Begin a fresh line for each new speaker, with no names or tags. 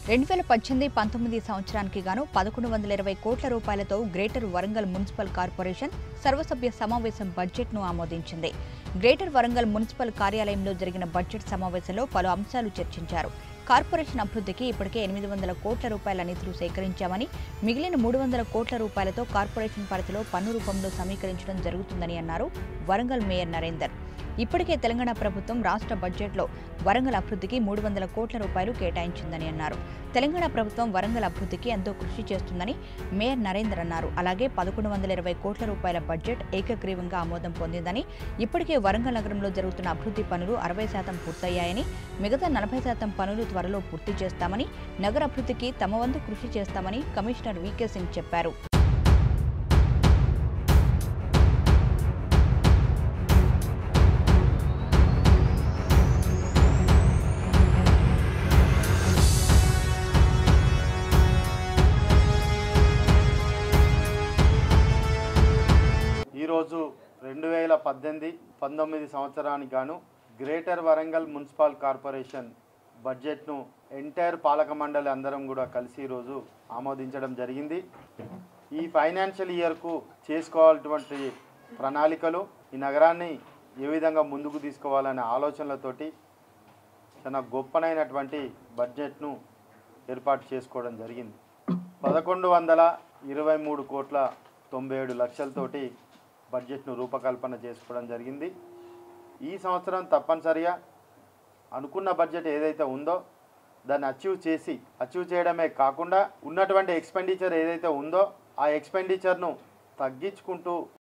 రెండు వేల పద్దెనిమిది పంతొమ్మిది సంవత్సరానికి గాను పదకొండు వందల ఇరవై కోట్ల రూపాయలతో గ్రేటర్ వరంగల్ మున్సిపల్ కార్పొరేషన్ సర్వసభ్య సమావేశం బడ్జెట్ను ఆమోదించింది గ్రేటర్ వరంగల్ మున్సిపల్ కార్యాలయంలో జరిగిన బడ్జెట్ సమావేశంలో పలు అంశాలు చర్చించారు కార్పొరేషన్ అభివృద్ధికి ఇప్పటికే ఎనిమిది వందల కోట్ల రూపాయల నిధులు సేకరించామని మిగిలిన మూడు వందల కోట్ల రూపాయలతో కార్పొరేషన్ పరిధిలో పన్ను రూపంలో సమీకరించడం జరుగుతుందని అన్నారు వరంగల్ మేయర్ నరేందర్ ఇప్పటికే తెలంగాణ ప్రభుత్వం రాష్ట్ర బడ్జెట్లో వరంగల్ అభివృద్ధికి మూడు వందల కోట్ల రూపాయలు కేటాయించిందని అన్నారు తెలంగాణ ప్రభుత్వం వరంగల్ అభివృద్ధికి ఎంతో కృషి చేస్తుందని మేయర్ నరేందర్ అన్నారు అలాగే పదకొండు వందల ఇరవై కోట్ల రూపాయల బడ్జెట్ ఏకగ్రీవంగా ఆమోదం పొందిందని ఇప్పటికే వరంగల్ నగరంలో జరుగుతున్న అభివృద్ధి పనులు అరవై శాతం పూర్తయ్యాయని మిగతా నలభై శాతం పనులు త్వరలో పూర్తి చేస్తామని నగర అభివృద్ధికి తమ వంతు కృషి చేస్తామని కమిషనర్ వీకే సింగ్ చెప్పారు
ఈరోజు రెండు వేల పద్దెనిమిది పంతొమ్మిది సంవత్సరానికి గాను గ్రేటర్ వరంగల్ మున్సిపల్ కార్పొరేషన్ బడ్జెట్ను ఎంటైర్ పాలక మండలి అందరం కూడా కలిసి ఈరోజు ఆమోదించడం జరిగింది ఈ ఫైనాన్షియల్ ఇయర్కు చేసుకోవాల్సినటువంటి ప్రణాళికలు ఈ నగరాన్ని ఏ విధంగా ముందుకు తీసుకోవాలనే ఆలోచనలతోటి చాలా గొప్పనైనటువంటి బడ్జెట్ను ఏర్పాటు చేసుకోవడం జరిగింది పదకొండు వందల ఇరవై మూడు కోట్ల తొంభై ఏడు లక్షలతోటి బడ్జెట్ను రూపకల్పన చేసుకోవడం జరిగింది ఈ సంవత్సరం తప్పనిసరిగా అనుకున్న బడ్జెట్ ఏదైతే ఉందో దాన్ని అచీవ్ చేసి అచీవ్ చేయడమే కాకుండా ఉన్నటువంటి ఎక్స్పెండిచర్ ఏదైతే ఉందో ఆ ఎక్స్పెండిచర్ను తగ్గించుకుంటూ